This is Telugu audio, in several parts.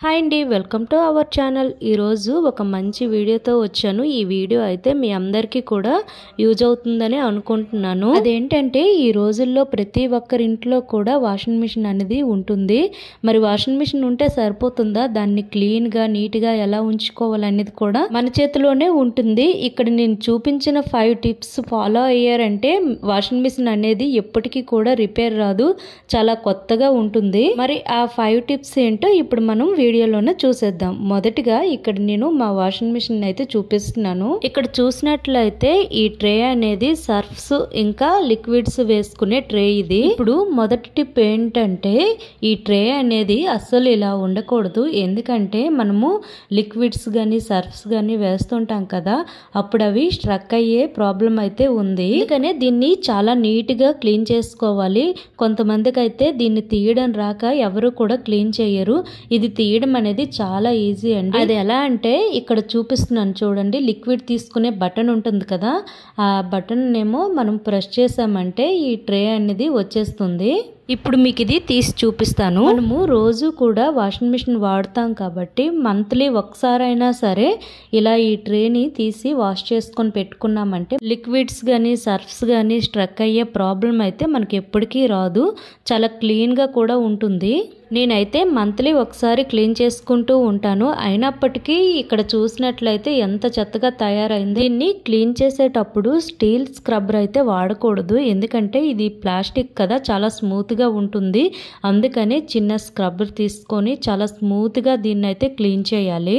హాయ్ అండి వెల్కమ్ టు అవర్ ఛానల్ ఈరోజు ఒక మంచి వీడియోతో వచ్చాను ఈ వీడియో అయితే మీ అందరికీ కూడా యూజ్ అవుతుందని అనుకుంటున్నాను అదేంటంటే ఈ రోజుల్లో ప్రతి ఒక్కరి ఇంట్లో కూడా వాషింగ్ మిషన్ అనేది ఉంటుంది మరి వాషింగ్ మిషన్ ఉంటే సరిపోతుందా దాన్ని క్లీన్గా నీట్గా ఎలా ఉంచుకోవాలనేది కూడా మన చేతిలోనే ఉంటుంది ఇక్కడ నేను చూపించిన ఫైవ్ టిప్స్ ఫాలో అయ్యారంటే వాషింగ్ మిషన్ అనేది ఎప్పటికీ కూడా రిపేర్ రాదు చాలా కొత్తగా ఉంటుంది మరి ఆ ఫైవ్ టిప్స్ ఏంటో ఇప్పుడు మనం వీడియోలోనే చూసేద్దాం మొదటిగా ఇక్కడ నేను మా వాషింగ్ మిషన్ అయితే చూపిస్తున్నాను ఇక్కడ చూసినట్లయితే ఈ ట్రే అనేది సర్ఫ్స్ ఇంకా లిక్విడ్స్ వేసుకునే ట్రే ఇది ఇప్పుడు మొదటి టిప్ ఏంటంటే ఈ ట్రే అనేది అస్సలు ఇలా ఉండకూడదు ఎందుకంటే మనము లిక్విడ్స్ కానీ సర్ఫ్స్ కానీ వేస్తుంటాం కదా అప్పుడు అవి స్ట్రక్ అయ్యే ప్రాబ్లం అయితే ఉంది అందుకనే దీన్ని చాలా నీట్ గా క్లీన్ చేసుకోవాలి కొంతమందికి అయితే దీన్ని తీయడం రాక ఎవరు కూడా క్లీన్ చేయరు ఇది తీయడం అనేది చాలా ఈజీ అండి అది ఎలా అంటే ఇక్కడ చూపిస్తున్నాను చూడండి లిక్విడ్ తీసుకునే బటన్ ఉంటుంది కదా ఆ బటన్ ఏమో మనం ప్రెస్ చేసామంటే ఈ ట్రే అనేది వచ్చేస్తుంది ఇప్పుడు మీకు ఇది తీసి చూపిస్తాను మనము రోజు కూడా వాషింగ్ మిషన్ వాడతాం కాబట్టి మంత్లీ ఒకసారైనా సరే ఇలా ఈ ట్రేని తీసి వాష్ చేసుకొని పెట్టుకున్నామంటే లిక్విడ్స్ కానీ సర్ఫ్స్ కానీ స్ట్రక్ అయ్యే ప్రాబ్లం అయితే మనకి ఎప్పటికీ రాదు చాలా క్లీన్గా కూడా ఉంటుంది నేనైతే మంత్లీ ఒకసారి క్లీన్ చేసుకుంటూ ఉంటాను అయినప్పటికీ ఇక్కడ చూసినట్లయితే ఎంత చెత్తగా తయారైంది దీన్ని క్లీన్ చేసేటప్పుడు స్టీల్ స్క్రబ్బర్ అయితే వాడకూడదు ఎందుకంటే ఇది ప్లాస్టిక్ కదా చాలా స్మూత్గా ఉంటుంది అందుకని చిన్న స్క్రబ్బర్ తీసుకొని చాలా స్మూత్గా దీన్ని అయితే క్లీన్ చేయాలి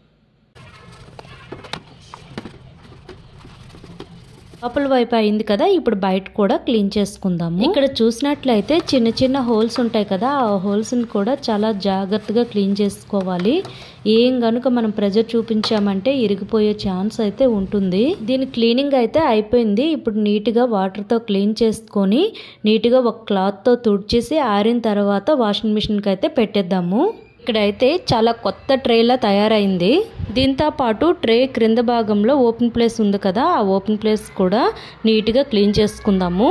లోపల వైపు అయింది కదా ఇప్పుడు బయట కూడా క్లీన్ చేసుకుందాము ఇక్కడ చూసినట్లయితే చిన్న చిన్న హోల్స్ ఉంటాయి కదా ఆ హోల్స్ ని కూడా చాలా జాగ్రత్తగా క్లీన్ చేసుకోవాలి ఏం గనుక మనం ప్రెజర్ చూపించామంటే ఇరిగిపోయే ఛాన్స్ అయితే ఉంటుంది దీని క్లీనింగ్ అయితే అయిపోయింది ఇప్పుడు నీట్గా వాటర్తో క్లీన్ చేసుకొని నీట్గా ఒక క్లాత్తో తుడిచేసి ఆరిన తర్వాత వాషింగ్ మిషన్కి అయితే పెట్టేద్దాము ఇక్కడైతే చాలా కొత్త ట్రేలా తయారైంది దీంతో పాటు ట్రే క్రింద భాగంలో ఓపెన్ ప్లేస్ ఉంది కదా ఆ ఓపెన్ ప్లేస్ కూడా నీట్గా క్లీన్ చేసుకుందాము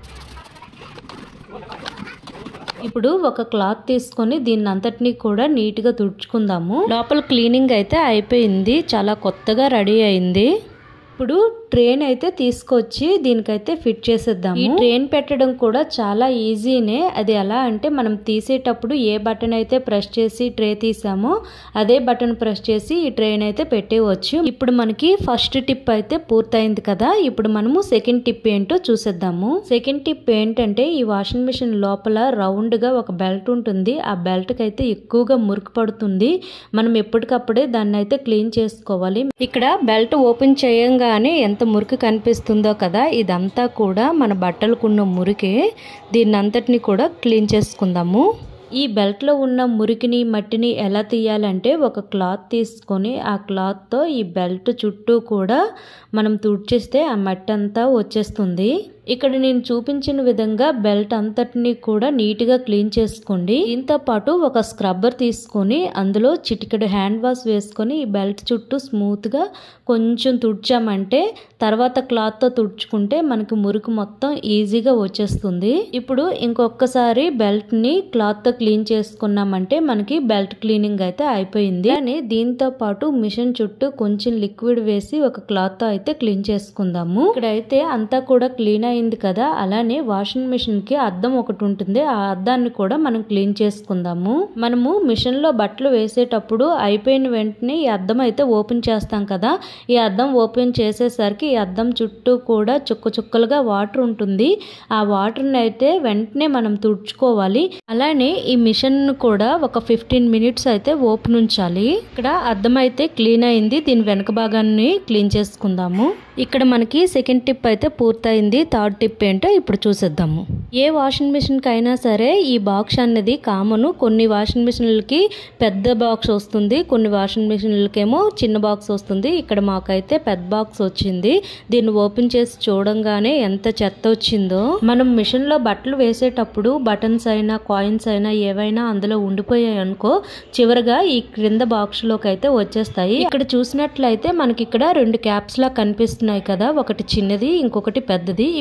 ఇప్పుడు ఒక క్లాత్ తీసుకొని దీన్ని అంతటినీ కూడా నీట్గా తుడుచుకుందాము లోపల క్లీనింగ్ అయితే అయిపోయింది చాలా కొత్తగా రెడీ అయింది ఇప్పుడు ట్రైన్ అయితే తీసుకొచ్చి దీనికైతే ఫిట్ చేసేద్దాం ఈ ట్రైన్ పెట్టడం కూడా చాలా ఈజీనే అది ఎలా అంటే మనం తీసేటప్పుడు ఏ బటన్ అయితే ప్రెస్ చేసి ట్రే తీసామో అదే బటన్ ప్రెస్ చేసి ఈ ట్రైన్ అయితే పెట్టేవచ్చు ఇప్పుడు మనకి ఫస్ట్ టిప్ అయితే పూర్తయింది కదా ఇప్పుడు మనము సెకండ్ టిప్ ఏంటో చూసేద్దాము సెకండ్ టిప్ ఏంటంటే ఈ వాషింగ్ మిషన్ లోపల రౌండ్ గా ఒక బెల్ట్ ఉంటుంది ఆ బెల్ట్ కి అయితే ఎక్కువగా మురికి పడుతుంది మనం ఎప్పటికప్పుడే దాన్ని అయితే క్లీన్ చేసుకోవాలి ఇక్కడ బెల్ట్ ఓపెన్ చేయంగానే ఎంత మురికి కనిపిస్తుందో కదా ఇదంతా కూడా మన బట్టలకున్న మురికే దీన్ని అంతటిని కూడా క్లీన్ చేసుకుందాము ఈ బెల్ట్లో ఉన్న మురికిని మట్టిని ఎలా తీయాలంటే ఒక క్లాత్ తీసుకొని ఆ క్లాత్తో ఈ బెల్ట్ చుట్టూ కూడా మనం తుడిచేస్తే ఆ మట్టి అంతా వచ్చేస్తుంది ఇక్కడ నేను చూపించిన విధంగా బెల్ట్ అంతటిని కూడా నీట్గా క్లీన్ చేసుకోండి దీంతో పాటు ఒక స్క్రబ్బర్ తీసుకొని అందులో చిటికెడు హ్యాండ్ వాష్ వేసుకొని ఈ బెల్ట్ చుట్టూ స్మూత్గా కొంచెం తుడిచామంటే తర్వాత క్లాత్తో తుడుచుకుంటే మనకి మురికి మొత్తం ఈజీగా వచ్చేస్తుంది ఇప్పుడు ఇంకొకసారి బెల్ట్ని క్లాత్తో క్లీన్ చేసుకున్నామంటే మనకి బెల్ట్ క్లీనింగ్ అయితే అయిపోయింది అని దీంతో పాటు మిషన్ చుట్టూ కొంచెం లిక్విడ్ వేసి ఒక క్లాత్ అయితే క్లీన్ చేసుకుందాము ఇక్కడైతే అంతా కూడా క్లీన్ అయింది కదా అలానే వాషింగ్ మిషన్ కి అద్దం ఒకటి ఉంటుంది ఆ అద్దాన్ని కూడా మనం క్లీన్ చేసుకుందాము మనము మిషన్ లో బట్టలు వేసేటప్పుడు అయిపోయిన వెంటనే ఈ అద్దం అయితే ఓపెన్ చేస్తాం కదా ఈ అద్దం ఓపెన్ చేసేసరికి ఈ అద్దం చుట్టూ కూడా చుక్క చుక్కలుగా వాటర్ ఉంటుంది ఆ వాటర్ని అయితే వెంటనే మనం తుడుచుకోవాలి అలానే ఈ మిషన్ కూడా ఒక ఫిఫ్టీన్ మినిట్స్ అయితే ఓపెన్ ఉంచాలి ఇక్కడ అద్దం అయితే క్లీన్ అయింది దీని వెనక భాగాన్ని క్లీన్ చేసుకుందాము ఇక్కడ మనకి సెకండ్ టిప్ అయితే పూర్తయింది థర్డ్ టిప్ ఏంటో ఇప్పుడు చూసేద్దాము ఏ వాషింగ్ మిషన్కి అయినా సరే ఈ బాక్స్ అనేది కామను కొన్ని వాషింగ్ మిషన్లకి పెద్ద బాక్స్ వస్తుంది కొన్ని వాషింగ్ మిషన్లకేమో చిన్న బాక్స్ వస్తుంది ఇక్కడ మాకైతే పెద్ద బాక్స్ వచ్చింది దీన్ని ఓపెన్ చేసి చూడంగానే ఎంత చెత్త వచ్చిందో మనం మిషన్లో బట్టలు వేసేటప్పుడు బటన్స్ అయినా కాయిన్స్ అయినా ఏవైనా అందులో ఉండిపోయాయి అనుకో చివరిగా ఈ క్రింద బాక్స్ లోకి అయితే వచ్చేస్తాయి ఇక్కడ చూసినట్లయితే మనకి ఇక్కడ రెండు క్యాప్స్ లా కనిపిస్తున్నాయి కదా ఒకటి చిన్నది ఇంకొకటి పెద్దది ఈ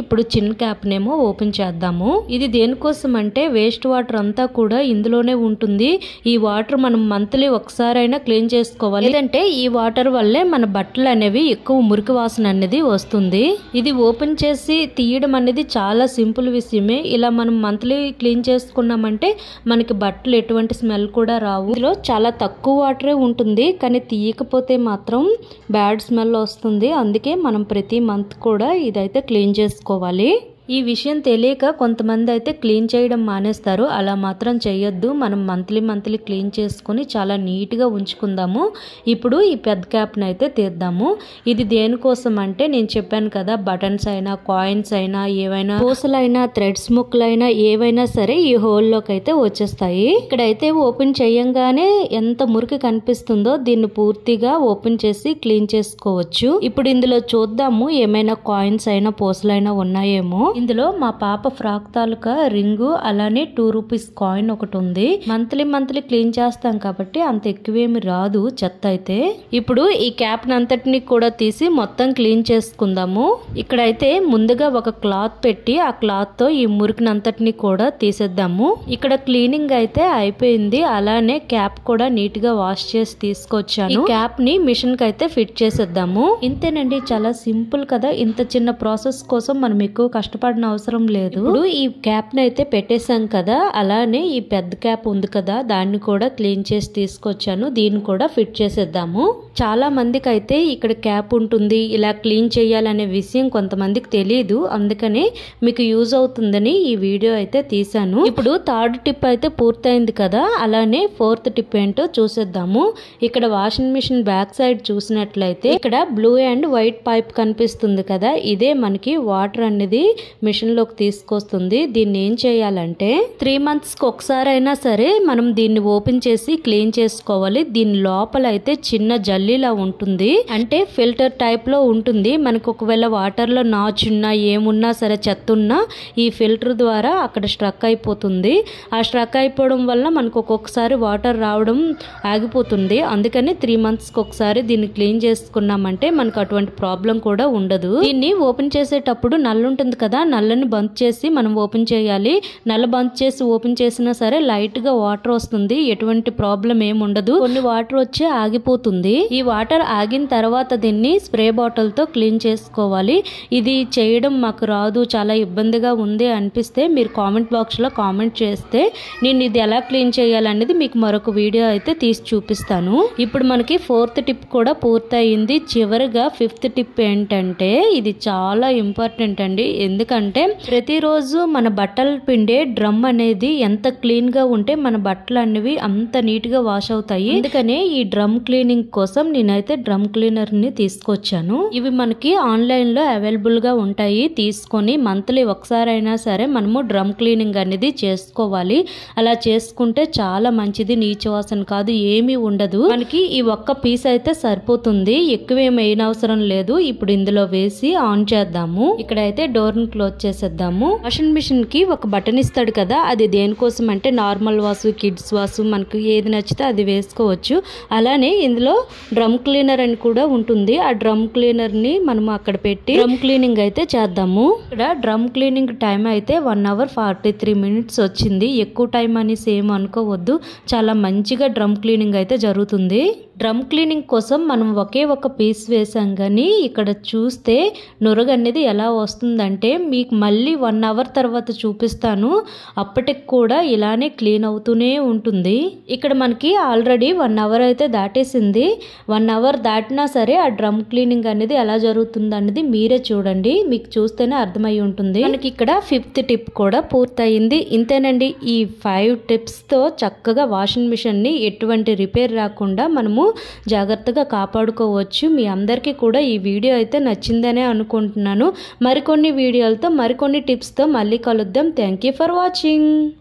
ఇప్పుడు చిన్న క్యాప్నేమో ఓపెన్ చేద్దాము ఇది దేనికోసం అంటే వేస్ట్ వాటర్ అంతా కూడా ఇందులోనే ఉంటుంది ఈ వాటర్ మనం మంత్లీ ఒకసారైనా క్లీన్ చేసుకోవాలి లేదంటే ఈ వాటర్ వల్లే మన బట్టలు అనేవి ఎక్కువ మురికి వాసన అనేది వస్తుంది ఇది ఓపెన్ చేసి తీయడం అనేది చాలా సింపుల్ విషయమే ఇలా మనం మంత్లీ క్లీన్ చేసుకున్నామంటే మనకి బట్టలు ఎటువంటి స్మెల్ కూడా రావు ఇందులో చాలా తక్కువ వాటరే ఉంటుంది కానీ తీయకపోతే మాత్రం బ్యాడ్ స్మెల్ వస్తుంది అందుకే మనం ప్రతి మంత్ కూడా ఇదైతే క్లీన్ చేసుకోవాలి ఈ విషయం తెలియక కొంతమంది అయితే క్లీన్ చేయడం మానేస్తారు అలా మాత్రం చేయొద్దు మనం మంత్లీ మంత్లీ క్లీన్ చేసుకొని చాలా నీట్గా ఉంచుకుందాము ఇప్పుడు ఈ పెద్ద క్యాప్ని అయితే తీద్దాము ఇది దేనికోసం అంటే నేను చెప్పాను కదా బటన్స్ అయినా కాయిన్స్ అయినా ఏవైనా పూసలైనా థ్రెడ్స్ ముక్కలైనా ఏవైనా సరే ఈ హోల్లోకి అయితే వచ్చేస్తాయి ఇక్కడైతే ఓపెన్ చేయంగానే ఎంత మురికి కనిపిస్తుందో దీన్ని పూర్తిగా ఓపెన్ చేసి క్లీన్ చేసుకోవచ్చు ఇప్పుడు ఇందులో చూద్దాము ఏమైనా కాయిన్స్ అయినా పూసలైనా ఉన్నాయేమో ఇందులో మా పాప ఫ్రాక్ తాలూకా రింగు అలానే టూ రూపీస్ కాయిన్ ఒకటి ఉంది మంత్లీ మంత్లీ క్లీన్ చేస్తాం కాబట్టి అంత ఎక్కువేమి రాదు చెత్త అయితే ఇప్పుడు ఈ క్యాప్ అంతటిని కూడా తీసి మొత్తం క్లీన్ చేసుకుందాము ఇక్కడైతే ముందుగా ఒక క్లాత్ పెట్టి ఆ క్లాత్ తో ఈ మురికినంతటిని కూడా తీసేద్దాము ఇక్కడ క్లీనింగ్ అయితే అయిపోయింది అలానే క్యాప్ కూడా నీట్ గా వాష్ చేసి తీసుకొచ్చాను ఈ క్యాప్ ని మిషన్ కి అయితే ఫిట్ చేసేద్దాము ఇంతేనండి చాలా సింపుల్ కదా ఇంత చిన్న ప్రాసెస్ కోసం మనం ఎక్కువ కష్టపడిన అవసరం లేదు ఇప్పుడు ఈ క్యాప్ ని అయితే పెట్టేశాం కదా అలానే ఈ పెద్ద క్యాప్ ఉంది కదా దాన్ని కూడా క్లీన్ చేసి తీసుకొచ్చాను దీన్ని కూడా ఫిట్ చేసేద్దాము చాలా మందికి అయితే ఇక్కడ క్యాప్ ఉంటుంది ఇలా క్లీన్ చేయాలనే విషయం కొంతమందికి తెలియదు అందుకనే మీకు యూజ్ అవుతుందని ఈ వీడియో అయితే తీసాను ఇప్పుడు థర్డ్ టిప్ అయితే పూర్తయింది కదా అలానే ఫోర్త్ టిప్ ఏంటో చూసేద్దాము ఇక్కడ వాషింగ్ మిషన్ బ్యాక్ సైడ్ చూసినట్లయితే ఇక్కడ బ్లూ అండ్ వైట్ పైప్ కనిపిస్తుంది కదా ఇదే మనకి వాటర్ అనేది మిషన్ లోకి తీసుకొస్తుంది దీన్ని ఏం చేయాలంటే త్రీ మంత్స్ కి ఒకసారైనా సరే మనం దీన్ని ఓపెన్ చేసి క్లీన్ చేసుకోవాలి దీని లోపల అయితే చిన్న జల్లీలా ఉంటుంది అంటే ఫిల్టర్ టైప్ లో ఉంటుంది మనకు ఒకవేళ వాటర్ లో నాచున్నా ఏమున్నా సరే చెత్త ఉన్నా ఈ ఫిల్టర్ ద్వారా అక్కడ స్ట్రక్ అయిపోతుంది ఆ స్ట్రక్ అయిపోవడం వల్ల మనకు ఒక్కొక్కసారి వాటర్ రావడం ఆగిపోతుంది అందుకని త్రీ మంత్స్ కి ఒకసారి దీన్ని క్లీన్ చేసుకున్నామంటే మనకు అటువంటి ప్రాబ్లం కూడా ఉండదు దీన్ని ఓపెన్ చేసేటప్పుడు నల్ల ఉంటుంది కదా నల్లని బంద్ చేసి మనం ఓపెన్ చేయాలి నల్ల బంద్ చేసి ఓపెన్ చేసినా సరే లైట్ గా వాటర్ వస్తుంది ఎటువంటి ప్రాబ్లం ఏమి ఉండదు కొన్ని వాటర్ వచ్చి ఆగిపోతుంది ఈ వాటర్ ఆగిన తర్వాత దీన్ని స్ప్రే బాటిల్ తో క్లీన్ చేసుకోవాలి ఇది చేయడం మాకు రాదు చాలా ఇబ్బందిగా ఉంది అనిపిస్తే మీరు కామెంట్ బాక్స్ లో కామెంట్ చేస్తే నేను ఇది ఎలా క్లీన్ చేయాలనేది మీకు మరొక వీడియో అయితే తీసి చూపిస్తాను ఇప్పుడు మనకి ఫోర్త్ టిప్ కూడా పూర్తయింది చివరిగా ఫిఫ్త్ టిప్ ఏంటంటే ఇది చాలా ఇంపార్టెంట్ అండి ఎందుకంటే ప్రతిరోజు మన బట్టలు పిండే డ్రమ్ అనేది ఎంత క్లీన్ గా ఉంటే మన బట్టలు అనేవి అంత నీట్ గా వాష్ అవుతాయి అందుకనే ఈ డ్రమ్ క్లీనింగ్ కోసం నేనైతే డ్రమ్ క్లీనర్ ని తీసుకొచ్చాను ఇవి మనకి ఆన్లైన్ లో అవైలబుల్ గా ఉంటాయి తీసుకొని మంత్లీ ఒకసారైనా సరే మనము డ్రమ్ క్లీనింగ్ అనేది చేసుకోవాలి అలా చేసుకుంటే చాలా మంచిది నీచు వాసన కాదు ఏమీ ఉండదు మనకి ఈ ఒక్క పీస్ అయితే సరిపోతుంది ఎక్కువ ఏం అవసరం లేదు ఇప్పుడు ఇందులో వేసి ఆన్ చేద్దాము ఇక్కడైతే డోర్ ని క్లోజ్ చేసేద్దాము వాషింగ్ మిషన్ కి ఒక బటన్ ఇస్తాడు కదా అది దేనికోసం అంటే నార్మల్ వాసు కిడ్స్ వాసు మనకు ఏది నచ్చితే అది వేసుకోవచ్చు అలానే ఇందులో డ్రమ్ క్లీనర్ అని కూడా ఉంటుంది ఆ డ్రమ్ క్లీనర్ ని మనం అక్కడ పెట్టి డ్రమ్ క్లీనింగ్ అయితే చేద్దాము ఇక్కడ డ్రమ్ క్లీనింగ్ టైం అయితే one hour forty three minutes వచ్చింది ఎక్కువ టైం అని సేమ్ అనుకోవద్దు చాలా మంచిగా డ్రమ్ క్లీనింగ్ అయితే జరుగుతుంది డ్రమ్ క్లీనింగ్ కోసం మనం ఒకే ఒక పీస్ వేసాం కానీ ఇక్కడ చూస్తే నురగ అనేది ఎలా వస్తుందంటే మీకు మళ్ళీ వన్ అవర్ తర్వాత చూపిస్తాను అప్పటికి కూడా ఇలానే క్లీన్ అవుతూనే ఉంటుంది ఇక్కడ మనకి ఆల్రెడీ వన్ అవర్ అయితే దాటేసింది వన్ అవర్ దాటినా సరే ఆ డ్రమ్ క్లీనింగ్ అనేది ఎలా జరుగుతుంది అనేది మీరే చూడండి మీకు చూస్తేనే అర్థమై ఉంటుంది మనకి ఇక్కడ ఫిఫ్త్ టిప్ కూడా పూర్తయింది ఇంతేనండి ఈ ఫైవ్ టిప్స్తో చక్కగా వాషింగ్ మిషన్ని ఎటువంటి రిపేర్ రాకుండా మనము జాగ్రత్తగా కాపాడుకోవచ్చు మీ అందరికీ కూడా ఈ వీడియో అయితే నచ్చిందనే అనుకుంటున్నాను మరికొన్ని వీడియోలతో మరికొన్ని టిప్స్తో మళ్ళీ కలుద్దాం థ్యాంక్ యూ ఫర్ వాచింగ్